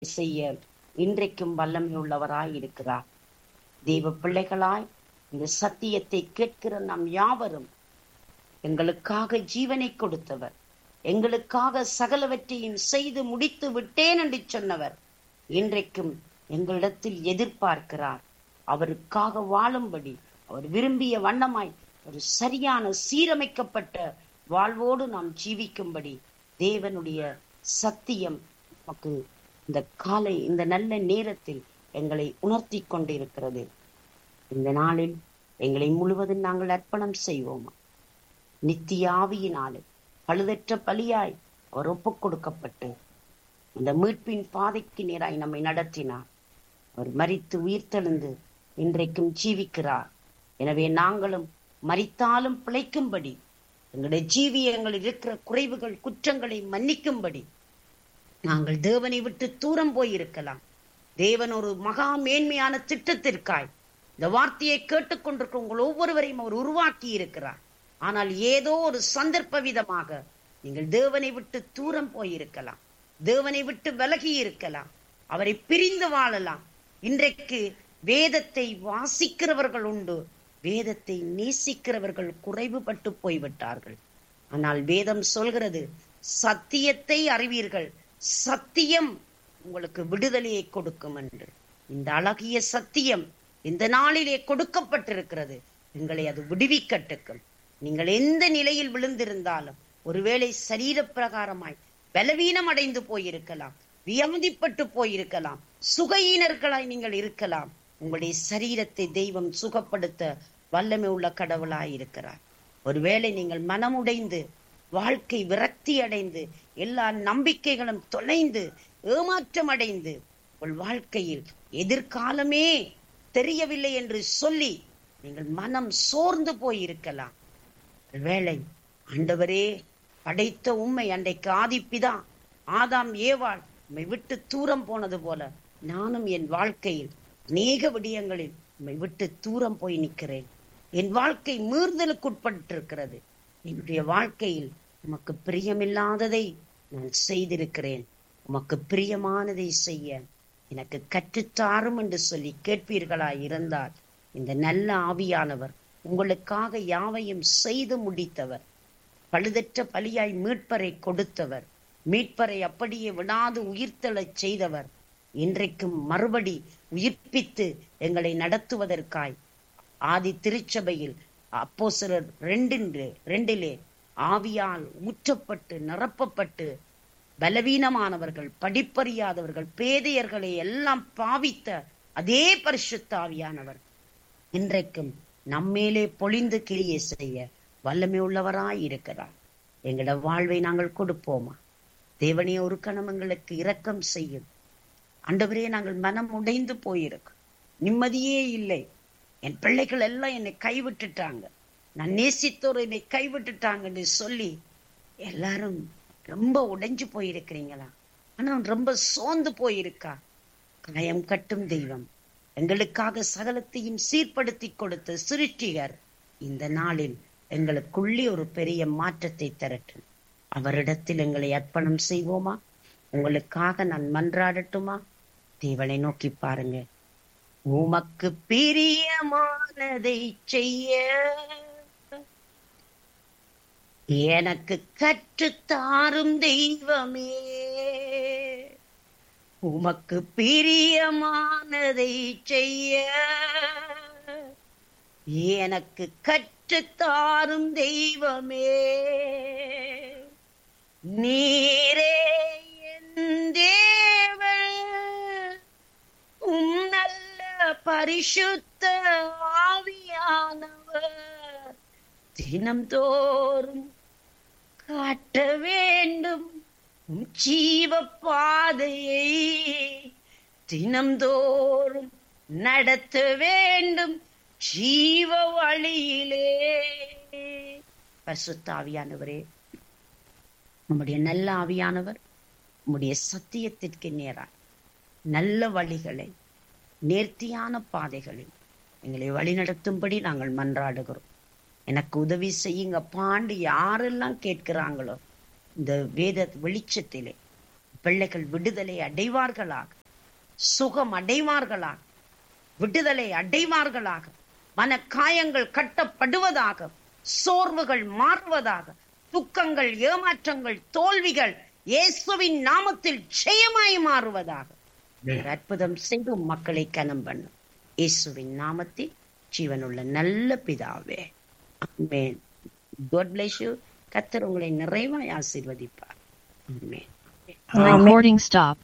செய்ய இன்றைக்கும் வல்லமை உள்ளவராய் இருக்கிறார் தெய்வ பிள்ளைகளாய் இந்த சத்தியத்தை கேட்கிற நாம் யாவரும் எங்களுக்காக ஜீவனை கொடுத்தவர் எங்களுக்காக சகலவற்றையும் செய்து முடித்து விட்டேன் என்று சொன்னவர் இன்றைக்கும் எங்களிடத்தில் எதிர்பார்க்கிறார் அவருக்காக வாழும்படி அவர் விரும்பிய வண்ணமாய் ஒரு சரியான சீரமைக்கப்பட்ட வாழ்வோடு நாம் ஜீவிக்கும்படி தேவனுடைய சத்தியம் நமக்கு இந்த காலை இந்த நல்ல நேரத்தில் எங்களை உணர்த்தி கொண்டிருக்கிறது இந்த நாளில் எங்களை முழுவதும் நாங்கள் அர்ப்பணம் செய்வோமா நித்திய ஆவியினாலே பழுதற்ற பலியாய் அவர் ஒப்புக் கொடுக்கப்பட்டு அந்த மீட்பின் பாதைக்கு நேராய் நம்மை நடத்தினார் அவர் மரித்து உயிர்த்தெழுந்து இன்றைக்கும் ஜீவிக்கிறார் எனவே நாங்களும் மரித்தாலும் பிழைக்கும்படி எங்களுடைய ஜீவியங்களில் இருக்கிற குறைவுகள் குற்றங்களை மன்னிக்கும்படி நாங்கள் தேவனை விட்டு தூரம் போயிருக்கலாம் தேவன் ஒரு மகா மேன்மையான திட்டத்திற்காய் இந்த வார்த்தையை கேட்டுக்கொண்டிருக்க உங்கள் ஒவ்வொருவரையும் அவர் உருவாக்கி இருக்கிறார் ஆனால் ஏதோ ஒரு சந்தர்ப்ப விதமாக நீங்கள் தேவனை விட்டு தூரம் போயிருக்கலாம் தேவனை விட்டு விலகி இருக்கலாம் அவரை பிரிந்து வாழலாம் இன்றைக்கு வேதத்தை வாசிக்கிறவர்கள் உண்டு வேதத்தை நேசிக்கிறவர்கள் குறைவுபட்டு போய்விட்டார்கள் ஆனால் வேதம் சொல்கிறது சத்தியத்தை அறிவீர்கள் சத்தியம் உங்களுக்கு விடுதலையை கொடுக்கும் என்று இந்த அழகிய சத்தியம் இந்த நாளிலே கொடுக்கப்பட்டிருக்கிறது எங்களை அது விடுவிக்கட்டுக்கும் நீங்கள் எந்த நிலையில் விழுந்திருந்தாலும் ஒருவேளை சரீர பிரகாரமாய் பலவீனம் அடைந்து போயிருக்கலாம் வியமதிப்பட்டு போயிருக்கலாம் சுகையினர்களாய் நீங்கள் இருக்கலாம் உங்களுடைய சரீரத்தை தெய்வம் சுகப்படுத்த வல்லமை உள்ள கடவுளாய் இருக்கிறார் ஒருவேளை நீங்கள் மனமுடைந்து வாழ்க்கை விரக்தி அடைந்து எல்லா நம்பிக்கைகளும் தொலைந்து ஏமாற்றம் அடைந்து உங்கள் வாழ்க்கையில் எதிர்காலமே தெரியவில்லை என்று சொல்லி நீங்கள் மனம் சோர்ந்து போயிருக்கலாம் வேளை ஆண்டவரே படைத்த உண்மை அன்றைக்கு ஆதிப்பிதா ஆதாம் ஏவாள் உம்மை விட்டு தூரம் போனது போல நானும் என் வாழ்க்கையில் அநேக விடயங்களில் உம்மை விட்டு தூரம் போய் நிற்கிறேன் என் வாழ்க்கை மீறுதலுக்குட்பட்டிருக்கிறது என்னுடைய வாழ்க்கையில் உமக்கு பிரியமில்லாததை நான் செய்திருக்கிறேன் உமக்கு பிரியமானதை செய்ய எனக்கு கற்றுத்தாரும் என்று சொல்லி கேட்பீர்களாய் இருந்தால் இந்த நல்ல ஆவியானவர் உங்களுக்காக யாவையும் செய்து முடித்தவர் பழுதற்ற பலியாய் மீட்பரை கொடுத்தவர் மீட்பரை அப்படியே விடாது உயிர்த்தெழச் செய்தவர் இன்றைக்கும் மறுபடி உயிர்ப்பித்து எங்களை நடத்துவதற்காய் ஆதி திருச்சபையில் அப்போ சிலர் ரெண்டின்று ரெண்டிலே ஆவியால் ஊற்றப்பட்டு நிரப்பப்பட்டு பலவீனமானவர்கள் படிப்பறியாதவர்கள் பேதையர்களை எல்லாம் பாவித்த அதே பரிசுத்த ஆவியானவர் இன்றைக்கும் நம்மேலே பொழிந்து கிளியை செய்ய வல்லமை உள்ளவராய் இருக்கிறார் எங்களோட வாழ்வை நாங்கள் கொடுப்போமா தேவனே ஒரு கணம் எங்களுக்கு இரக்கம் செய்யும் அண்டவரே நாங்கள் மனம் உடைந்து போயிருக்கோம் நிம்மதியே இல்லை என் பிள்ளைகள் எல்லாம் என்னை கைவிட்டுட்டாங்க நான் நேசித்தோர் என்னை கைவிட்டுட்டாங்கன்னு சொல்லி எல்லாரும் ரொம்ப உடைஞ்சு போயிருக்கிறீங்களா ஆனா ரொம்ப சோர்ந்து போயிருக்கா காயம் கட்டும் தெய்வம் எங்களுக்காக சகலத்தையும் சீர்படுத்தி கொடுத்த சிருஷ்டிகர் இந்த நாளில் எங்களுக்குள்ளே ஒரு பெரிய மாற்றத்தை தரட்டும் அவரிடத்தில் எங்களை அர்ப்பணம் செய்வோமா உங்களுக்காக நான் மன்றாடட்டுமா தேவனை நோக்கி பாருங்க உமக்கு பிரியமானதை செய்ய எனக்கு கற்றுத்தாரும் தெய்வமே உமக்கு பிரியமானதை செய்ய எனக்கு கற்றுத்தாரும் தெய்வமே நீரே என் தேவன் உம் நல்ல பரிசுத்த ஆவியானவர் தினம்தோறும் காட்ட வேண்டும் உம் ஜீவ பாதையை தினம்தோறும் நடத்த வேண்டும் ஜீவ வழியிலே பசுத்த ஆவியானவரே நம்முடைய நல்ல ஆவியானவர் நம்முடைய சத்தியத்திற்கு நேராய் நல்ல வழிகளை நேர்த்தியான பாதைகளில் எங்களை வழிநடத்தும்படி நாங்கள் மன்றாடுகிறோம் எனக்கு உதவி செய்யுங்க பாண்டு யாரெல்லாம் கேட்கிறாங்களோ இந்த வேத வெளிச்சத்திலே பிள்ளைகள் விடுதலை அடைவார்களாக சுகம் அடைவார்களாக விடுதலை அடைவார்களாக மனக்காயங்கள் கட்டப்படுவதாக சோர்வுகள் மாறுவதாக துக்கங்கள் ஏமாற்றங்கள் தோல்விகள் இயேசுவின் நாமத்தில் ஜெயமாய் மாறுவதாக ஒரு அற்புதம் செய்து மக்களை கனம் பண்ணும் இயேசுவின் நாமத்தில் ஜீவனுள்ள நல்ல பிதாவே ஆமென் God bless you கத்தர் உங்களை நிறைவாய் ஆசீர்வதிப்பார் ஆமென் Recording stopped.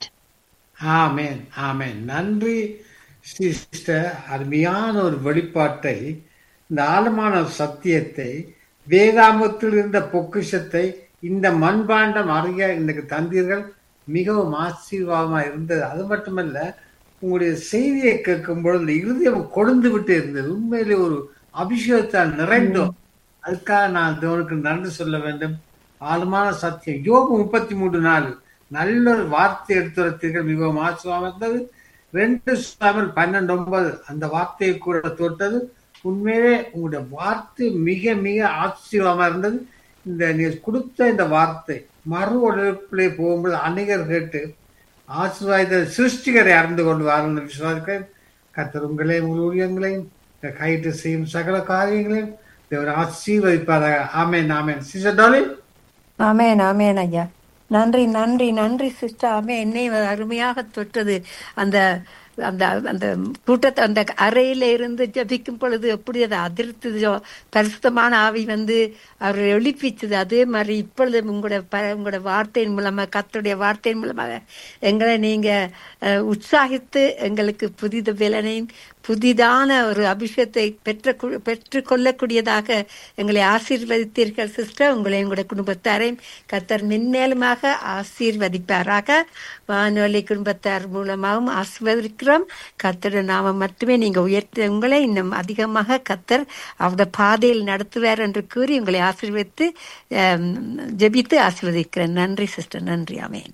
ஆமென் ஆமென் நன்றி சிஸ்டர் அருமையான ஒரு வெளிப்பாட்டை இந்த ஆழமான சத்தியத்தை வேதாமத்தில் இருந்த பொக்கிஷத்தை இந்த மண்பாண்டம் அறிய இன்னைக்கு தந்தீர்கள் மிகவும் ஆசீர்வாதமா இருந்தது அது மட்டுமல்ல உங்களுடைய செய்தியை கேட்கும் பொழுது இந்த இருதயம் கொழுந்து விட்டு இருந்தது உண்மையிலே ஒரு அபிஷேகத்தால் நிறைந்தோம் அதுக்காக நான் தேவனுக்கு நன்றி சொல்ல வேண்டும் ஆழமான சத்தியம் யோபு முப்பத்தி மூன்று நாள் நல்ல ஒரு வார்த்தை எடுத்துரைத்தீர்கள் மிகவும் ஆசீர்வாதம் இருந்தது ரெண்டு சாமல் பன்னெண்டு ஒன்பது அந்த வார்த்தையை கூட தொட்டது உண்மையிலே உங்களுடைய வார்த்தை மிக மிக ஆச்சரியமா இருந்தது இந்த நீ கொடுத்த இந்த வார்த்தை மறு உழைப்பிலே போகும்போது அநேகர் கேட்டு ஆசீர்வாத சிருஷ்டிகரை அறிந்து கொண்டு வாருங்கள் விசுவாசிக்கிறேன் கத்தர் உங்களையும் உங்கள் ஊழியங்களையும் இந்த கைட்டு செய்யும் சகல காரியங்களையும் தேவர் ஆசீர்வதிப்பாராக ஆமேன் ஆமேன் சிஸ்டர் டாலி ஆமேன் ஆமேன் ஐயா நன்றி நன்றி நன்றி சிஸ்டர் ஆமே என்னை அருமையாக தொட்டது அந்த அந்த அந்த கூட்டத்தை அந்த அறையில இருந்து ஜபிக்கும் பொழுது எப்படி அதை அதிர்த்ததோ பரிசுத்தமான ஆவி வந்து அவர் எழுப்பிச்சது அதே மாதிரி இப்பொழுது உங்களோட ப உங்களோட வார்த்தையின் மூலமாக கத்துடைய வார்த்தையின் மூலமாக எங்களை நீங்க அஹ், உற்சாகித்து எங்களுக்கு புதித பலனையும் புதிதான ஒரு அபிஷேகத்தை பெற்ற பெற்றுக்கொள்ளக்கூடியதாக எங்களை ஆசீர்வதித்தீர்கள் சிஸ்டர் உங்களை உங்களுடைய குடும்பத்தாரையும் கத்தர் மென்மேலுமாக ஆசீர்வதிப்பாராக வானொலி குடும்பத்தார் மூலமாகவும் ஆசீர்வதிக்கிறோம் கத்தருடைய நாம மட்டுமே நீங்க உயர்த்த உங்களை இன்னும் அதிகமாக கத்தர் அவருடைய பாதையில் நடத்துவார் என்று கூறி உங்களை ஆசீர்வதித்து அஹ், ஜெபித்து ஆசீர்வதிக்கிறேன் நன்றி சிஸ்டர் நன்றி ஆமேன்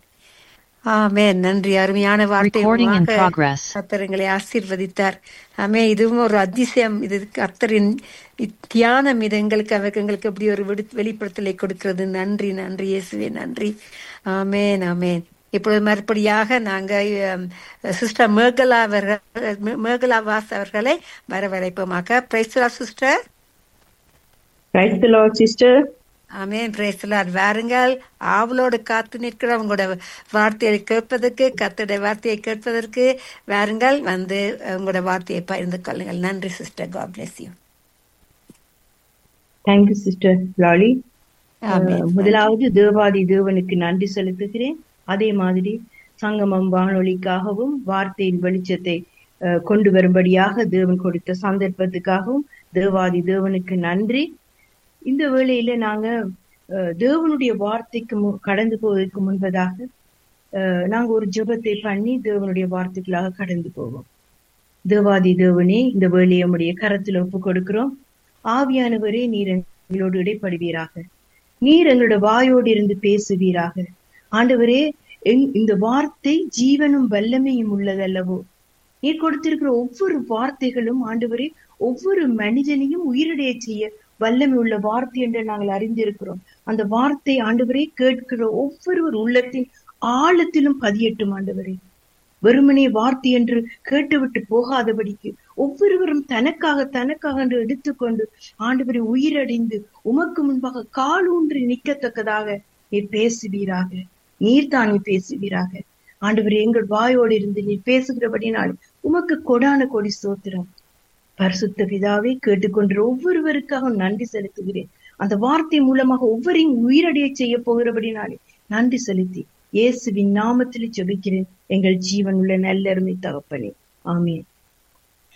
ஆமேன் நன்றி அருமையான வார்த்தை Recording in மூலமாக progress. கர்த்தர் எங்களை ஆசீர்வதித்தார் ஆமே இதுவும் ஒரு அதிசயம் இது கர்த்தரின் தியானம் இது எங்களுக்கு அவருக்கு எங்களுக்கு எப்படி ஒரு விடு வெளிப்படுத்தலை கொடுக்கிறது நன்றி நன்றி இயேசுவே நன்றி ஆமேன் ஆமேன் இப்பொழுது மறுபடியாக நாங்க சிஸ்டர் மேகலா அவர்கள் மேகலா வாஸ் அவர்களை வரவழைப்போமாக praise the Lord sister Praise the Lord, sister. ஆமேன் பிரைஸ்லார் வாருங்கள் ஆவலோடு காத்து நிற்கிறோம் உங்களோட வார்த்தையை கேட்பதற்கு கர்த்தருடைய வார்த்தையை கேட்பதற்கு வாருங்கள் வந்து உங்களோட வார்த்தையை பகிர்ந்து கொள்ளுங்கள் நன்றி sister God bless you Thank you, sister Lolly. Amen. அஹ், முதலாவது தேவாதி தேவனுக்கு நன்றி செலுத்துகிறேன் அதே மாதிரி சங்கமம் வானொலிக்காகவும் வார்த்தையின் வெளிச்சத்தை அஹ், கொண்டு வரும்படியாக தேவன் கொடுத்த சந்தர்ப்பத்துக்காகவும் தேவாதி தேவனுக்கு நன்றி இந்த வேளையில நாங்க அஹ், தேவனுடைய வார்த்தைக்கு மு- கடந்து போவதற்கு முன்பதாக அஹ், நாங்க ஒரு ஜெபத்தை பண்ணி தேவனுடைய வார்த்தைகளாக கடந்து போவோம் தேவாதி தேவனே இந்த வேலையை உம்முடைய கரத்தில் ஒப்பு கொடுக்கிறோம் ஆவியானவரே நீர் எங்களோடு இடைப்படுவீராக நீர் எங்களோட வாயோடு இருந்து பேசுவீராக ஆண்டவரே எங்- இந்த வார்த்தை ஜீவனும் வல்லமையும் உள்ளதல்லவோ நீர் கொடுத்திருக்கிற ஒவ்வொரு வார்த்தைகளும் ஆண்டவரே ஒவ்வொரு மனிதனையும் உயிரிடைய செய்ய வல்லமை உள்ள வார்த்தை என்று நாங்கள் அறிந்திருக்கிறோம் அந்த வார்த்தை ஆண்டவரே கேட்கிற ஒவ்வொருவர் உள்ளத்தின் ஆழத்திலும் பதியட்டும் ஆண்டவரே வெறுமனே வார்த்தை என்று கேட்டுவிட்டு போகாதபடிக்கு ஒவ்வொருவரும் தனக்காக தனக்காக என்று எடுத்துக்கொண்டு ஆண்டவரை உயிரடைந்து உமக்கு முன்பாக காலூன்றி நிற்கத்தக்கதாக நீர் பேசுவீராக நீர் தானே பேசுவீராக ஆண்டவரே எங்கள் வாயோடு இருந்து நீர் பேசுகிறபடினால் உமக்கு கொடான கொடி ஸ்தோத்திரம் பரிசுத்த பிதாவே கேட்டுக்கொண்ட ஒவ்வொருவருக்காக நன்றி செலுத்துகிறேன் அந்த வார்த்தை மூலமாக ஒவ்வொரையும் உயிரடைய செய்ய போகிறபடினாலே நன்றி செலுத்தி இயேசுவின் நாமத்தில் ஜெபிக்கிறேன் எங்கள் ஜீவன் உள்ள நல்லருமை தகப்பனே ஆமென்